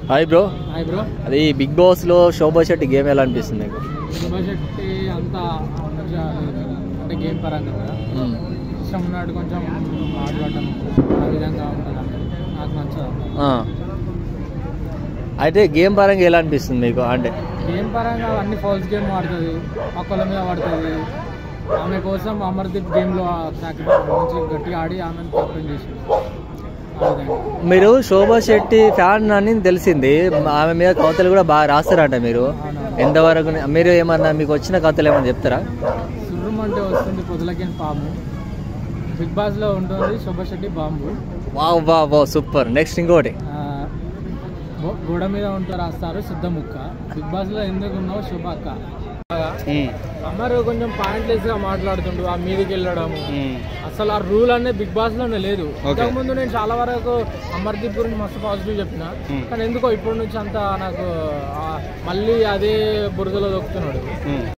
Hi bro hi bro అది Bigg Boss లో Shobha Shetty game ఎలా అనిపిస్తుంది నీకు శుభా శెట్టి అంతా మంచిగా లేదు. అంటే గేమ్ పరంగా కదా ఇష్టం ఉన్నట్టు కొంచెం మాట్లాడటం ఆ విధంగా ఉంటుంది అంటే నాకు నచ్చదు ఆ. అయితే గేమ్ పరంగా ఎలా అనిపిస్తుంది మీకు అంటే గేమ్ పరంగా అన్ని ఫాల్స్ గేమ్ ఆడుతుంది ఒక్కళ్ళ మీద పడుతుంది ఆమె కోసం అమర్దీప్ గేమ్లో మంచి గట్టిగా ఆడి ఆమెను కెప్టెన్ చేసింది ఆ విధంగా మీరు శోభా శెట్టి ఫ్యాన్ అని తెలిసింది ఆమె మీద కవితలు కూడా బాగా రాస్తారంట మీరు అవునవును. ఎంతవరకు మీరు ఏమన్నా మీకు వచ్చిన కవితలు ఏమన్నా చెప్తారా సుర్రం అంటే వస్తుంది పొదలకి పాము బిగ్ బాస్లో ఉంటుంది Shubha Shetty bomb wow wow wow super next ఇంకోటి ఆ, గో- గోడ మీద ఉంటూ రాస్తారు శుద్ధ ముక్క బిగ్ బాస్ లో ఎందుకు ఉన్నావు శుభ అక్క అమర్ కొంచెం పాయింట్లెస్ గా మాట్లాడుతుండు ఆ మీదకి వెళ్ళడము అసలు ఆ రూల్ అనేది బిగ్ బాస్ లోనే లేదు ఇంతకు ముందు నేను చాలా వరకు అమర్దీప్ గురించి మస్తు పాజిటివ్ చెప్పిన కానీ ఎందుకో ఇప్పటి నుంచి అంతా నాకు ఆ, మళ్ళీ అదే బురదలో దొక్కుతున్నాడు